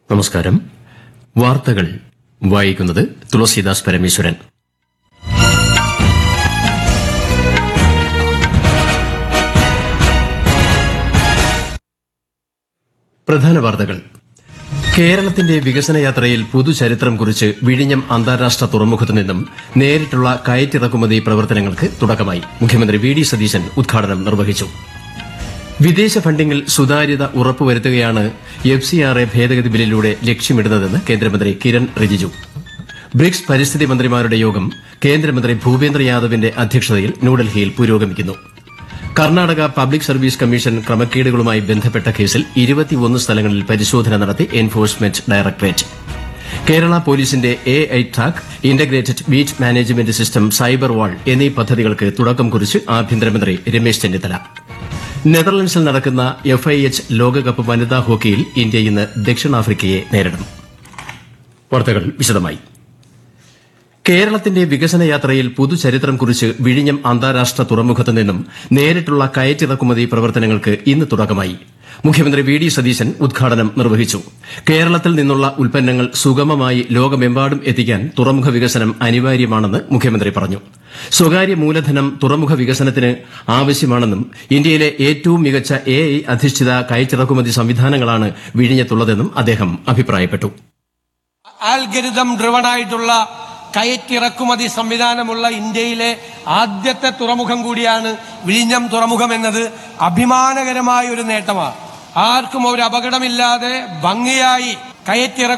നമസ്കാരം വാർത്തകൾ വായിക്കുന്നത് തുളസീദാസ് പരമേശ്വരൻ പ്രധാന വാർത്തകൾ കേരളത്തിന്റെ വികസന യാത്രയിൽ പുതുചരിത്രം കുറിച്ച് വിഴിഞ്ഞം അന്താരാഷ്ട്ര തുറമുഖത്തു നിന്നും നേരിട്ടുള്ള കയറ്റിറക്കുമതി പ്രവർത്തനങ്ങൾക്ക് തുടക്കമായി മുഖ്യമന്ത്രി വി ഡി സതീശൻ ഉദ്ഘാടനം നിർവഹിച്ചു വിദേശ ഫണ്ടിംഗിൽ സുതാര്യത ഉറപ്പുവരുത്തുകയാണ് എഫ് സി ആർ എ ഭേദഗതി ബില്ലിലൂടെ ലക്ഷ്യമിടുന്നതെന്ന് കേന്ദ്രമന്ത്രി കിരൺ റിജിജു ബ്രിക്സ് പരിസ്ഥിതി മന്ത്രിമാരുടെ യോഗം കേന്ദ്രമന്ത്രി ഭൂപേന്ദ്ര യാദവിന്റെ അധ്യക്ഷതയിൽ ന്യൂഡൽഹിയിൽ പുരോഗമിക്കുന്നു കർണാടക പബ്ലിക് സർവീസ് കമ്മീഷൻ ക്രമക്കേടുകളുമായി ബന്ധപ്പെട്ട കേസിൽ ഇരുപത്തിയൊന്ന് സ്ഥലങ്ങളിൽ പരിശോധന നടത്തി എൻഫോഴ്സ്മെന്റ് ഡയറക്ടറേറ്റ് കേരള പോലീസിന്റെ എ ഐ ടാക് integrated beat management system cyber wall എന്നീ പദ്ധതികൾക്ക് തുടക്കം കുറിച്ച് ആഭ്യന്തരമന്ത്രി രമേശ് ചെന്നിത്തല നെതർലൻഡ്സിൽ നടക്കുന്ന എഫ് ഐ എച്ച് ലോകകപ്പ് വനിതാ ഹോക്കിയിൽ ഇന്ത്യ ഇന്ന് ദക്ഷിണാഫ്രിക്കയെ നേരിടും വാർത്തകൾ വിശദമായി കേരളത്തിന്റെ വികസന യാത്രയിൽ പുതുചരിത്രം കുറിച്ച് വിഴിഞ്ഞം അന്താരാഷ്ട്ര തുറമുഖത്ത് നിന്നും നേരിട്ടുള്ള കയറ്റിറക്കുമതി പ്രവർത്തനങ്ങൾക്ക് ഇന്ന് തുടക്കമായി മുഖ്യമന്ത്രി വി ഡി സതീശൻ ഉദ്ഘാടനം നിർവഹിച്ചു കേരളത്തിൽ നിന്നുള്ള ഉൽപ്പന്നങ്ങൾ സുഗമമായി ലോകമെമ്പാടും എത്തിക്കാൻ തുറമുഖ വികസനം അനിവാര്യമാണെന്ന് മുഖ്യമന്ത്രി പറഞ്ഞു സ്വകാര്യ മൂലധനം തുറമുഖ വികസനത്തിന് ആവശ്യമാണെന്നും ഇന്ത്യയിലെ ഏറ്റവും മികച്ച എ ഐ അധിഷ്ഠിത കയറ്റിറക്കുമതി സംവിധാനങ്ങളാണ് വിഴിഞ്ഞത്തുള്ളതെന്നും അദ്ദേഹം അഭിപ്രായപ്പെട്ടു ആൽഗരിതം ഡ്രിവൺ ആയിട്ടുള്ള കയറ്റിറക്കുമതി സംവിധാനമുള്ള ഇന്ത്യയിലെ ആദ്യത്തെ തുറമുഖം കൂടിയാണ് വിഴിഞ്ഞം തുറമുഖം എന്നത് അഭിമാനകരമായ ഒരു നേട്ടമാണ് ആർക്കും ഒരു അപകടമില്ലാതെ ഭംഗിയായി കയറ്റിറ